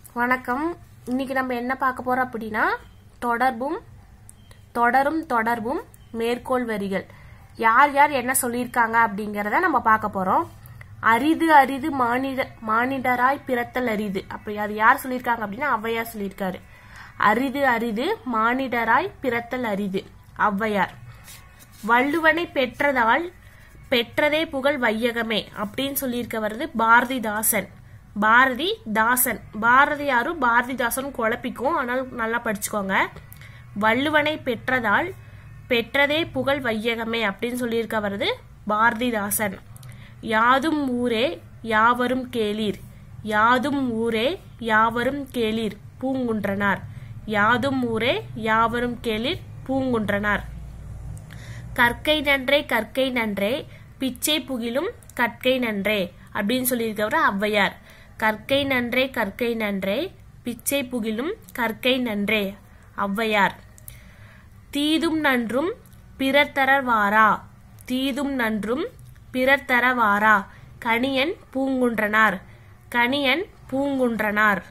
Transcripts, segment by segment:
வணக்கம் இன்னைக்கு நம்ம என்ன பார்க்க போறோம் அப்படின்னா தொடர்பும் தொடரும் தொடர்பும் மேற்கோள் வரிகள் யார் யார் என்ன சொல்லியிருக்காங்க அப்படிங்கறத நம்ம பார்க்க போறோம் அரிது அரிது மானிட மானிடராய் பிறத்தல் அரிது அப்படி அது யார் சொல்லியிருக்காங்க அப்படின்னா ஔவையார் சொல்லியிருக்காரு அரிது அரிது மானிடராய் பிறத்தல் அரிது ஔவையார் வள்ளுவனை பெற்றதால் பெற்றதே புகழ் வையகமே அப்படின்னு சொல்லியிருக்க வருது பாரதிதாசன் பாரதி தாசன் பாரதியாரும் பாரதிதாசனும் குழப்பிக்கும் ஆனால் நல்லா படிச்சுக்கோங்க வள்ளுவனை பெற்றதால் பெற்றதே புகழ் வையகமே அப்படின்னு சொல்லியிருக்க வருது பாரதிதாசன் யாதும் ஊரே யாவரும் கேளீர் யாதும் ஊரே யாவரும் கேளீர் பூங்குன்றனார் யாதும் ஊரே யாவரும் கேளீர் பூங்குன்றனார் கற்கை நன்றே கற்கை நன்றே பிச்சை புகிலும் கற்கை நன்றே அப்படின்னு சொல்லியிருக்கவர் ஔவையார் கற்கை நன்றே கற்கை நன்றே பிச்சை புகிலும் கற்கை நன்றே ஔவையார் தீதும் நன்றும் பிறர் தர வாரா தீதும் நன்றும் பிறர் தர வாரா கணியன் பூங்குன்றனார் கணியன் பூங்குன்றனார்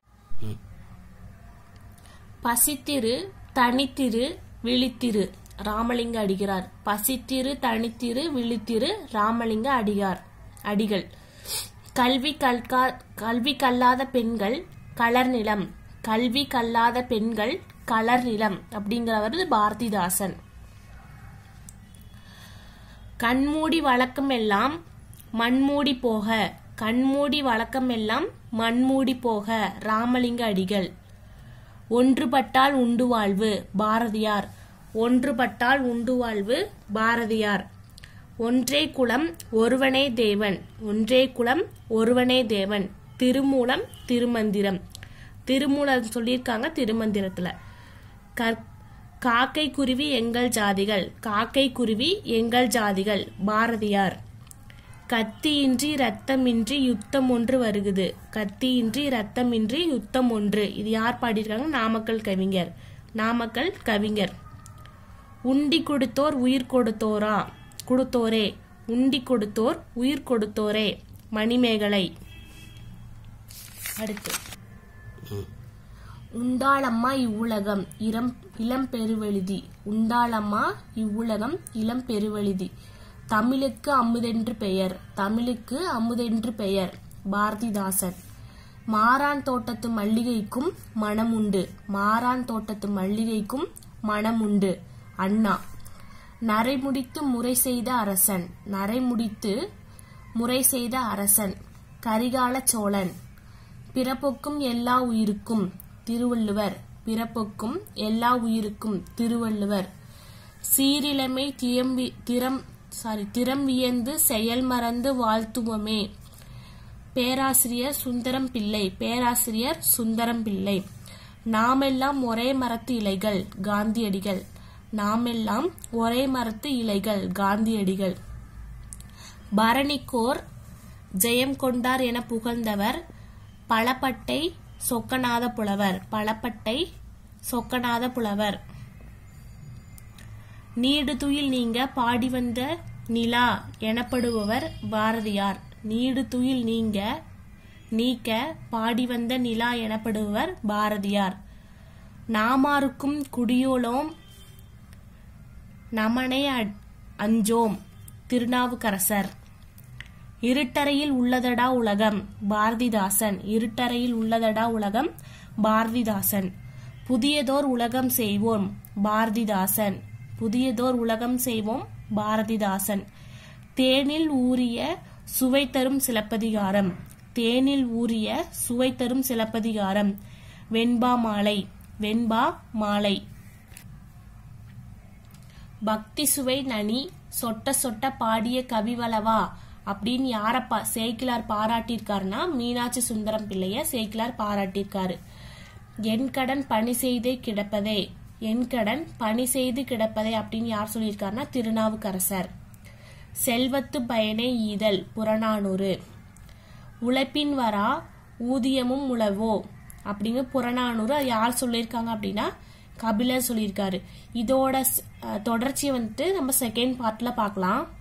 பசித்திரு தனித்திரு விழித்திரு ராமலிங்க அடிகிறார் பசித்திரு தனித்திரு விழித்திரு ராமலிங்க அடிகார் அடிகள் கல்வி கல்கா கல்வி கல்லாத பெண்கள் கலர் நிலம் கல்வி கல்லாத பெண்கள் கலர் நிலம் அப்படிங்கிறவர் பாரதிதாசன் கண்மூடி வழக்கம் எல்லாம் மண்மூடி போக கண்மூடி வழக்கம் எல்லாம் மண்மூடி போக ராமலிங்க அடிகள் ஒன்றுபட்டால் உண்டு வாழ்வு பாரதியார் ஒன்றுபட்டால் உண்டு வாழ்வு பாரதியார் ஒன்றே குலம் ஒருவனே தேவன் ஒன்றே குலம் ஒருவனே தேவன் திருமூலம் திருமந்திரம் திருமூலம் சொல்லியிருக்காங்க திருமந்திரத்துல கற் காக்கை குருவி எங்கள் ஜாதிகள் காக்கை குருவி எங்கள் ஜாதிகள் பாரதியார் கத்தியின்றி ரத்தமின்றி யுத்தம் ஒன்று வருகுது கத்தியின்றி ரத்தமின்றி யுத்தம் ஒன்று இது யார் பாடியிருக்காங்க நாமக்கல் கவிஞர் நாமக்கல் கவிஞர் உண்டி கொடுத்தோர் உயிர் கொடுத்தோரா கொடுத்தோரே உண்டி கொடுத்தோர் உயிர் கொடுத்தோரே மணிமேகலை அடுத்து உண்டாளம்மா இவ்வுலகம் இரம் இளம் பெருவெழுதி உண்டாளம்மா இவ்வுலகம் இளம் பெருவெழுதி தமிழுக்கு அமுதென்று பெயர் தமிழுக்கு அமுதென்று பெயர் பாரதிதாசன் மாறான் தோட்டத்து மல்லிகைக்கும் மனம் உண்டு மாறான் தோட்டத்து மல்லிகைக்கும் மனம் உண்டு அண்ணா நரைமுடித்து முறை செய்த அரசன் நரைமுடித்து முறை செய்த அரசன் கரிகால சோழன் பிறப்பொக்கும் எல்லா உயிருக்கும் திருவள்ளுவர் பிறப்பொக்கும் எல்லா உயிருக்கும் திருவள்ளுவர் சீரிழமை தியம்பி திறம் சாரி திறம் வியந்து செயல் மறந்து வாழ்த்துவமே பேராசிரியர் சுந்தரம் பிள்ளை பேராசிரியர் சுந்தரம் பிள்ளை நாமெல்லாம் ஒரே மரத்து இலைகள் காந்தியடிகள் நாமெல்லாம் ஒரே மரத்து இலைகள் காந்தியடிகள் பரணிக்கோர் ஜெயம் கொண்டார் என புகழ்ந்தவர் பலப்பட்டை சொக்கநாத புலவர் பலப்பட்டை சொக்கநாத புலவர் நீடு துயில் நீங்க பாடி வந்த நிலா எனப்படுபவர் பாரதியார் நீடு துயில் நீங்க நீக்க பாடி வந்த நிலா எனப்படுபவர் பாரதியார் நாமாருக்கும் குடியோலோம் நமனை அஞ்சோம் திருநாவுக்கரசர் இருட்டறையில் உள்ளதடா உலகம் பாரதிதாசன் இருட்டறையில் உள்ளதடா உலகம் பாரதிதாசன் புதியதோர் உலகம் செய்வோம் பாரதிதாசன் புதியதோர் உலகம் செய்வோம் பாரதிதாசன் தேனில் ஊறிய சுவை தரும் சிலப்பதிகாரம் தேனில் ஊறிய சுவை தரும் சிலப்பதிகாரம் வெண்பா மாலை வெண்பா மாலை பக்தி சுவை நனி சொட்ட சொட்ட பாடிய கவிவளவா அப்படின்னு யார பா சேக்கிலார் பாராட்டியிருக்காருன்னா மீனாட்சி சுந்தரம் பிள்ளைய சேக்கிலார் பாராட்டியிருக்காரு என் கடன் பணி செய்தே கிடப்பதே என் கடன் பணி செய்து கிடப்பதே அப்படின்னு யார் சொல்லியிருக்காருன்னா திருநாவுக்கரசர் செல்வத்து பயனை ஈதல் புறநானூறு உழைப்பின் வரா ஊதியமும் உழவோ அப்படிங்க புறநானூறு யார் சொல்லியிருக்காங்க அப்படின்னா கபிலர் சொல்லியிருக்காரு இதோட தொடர்ச்சியை வந்துட்டு நம்ம செகண்ட் பார்ட்ல பார்க்கலாம்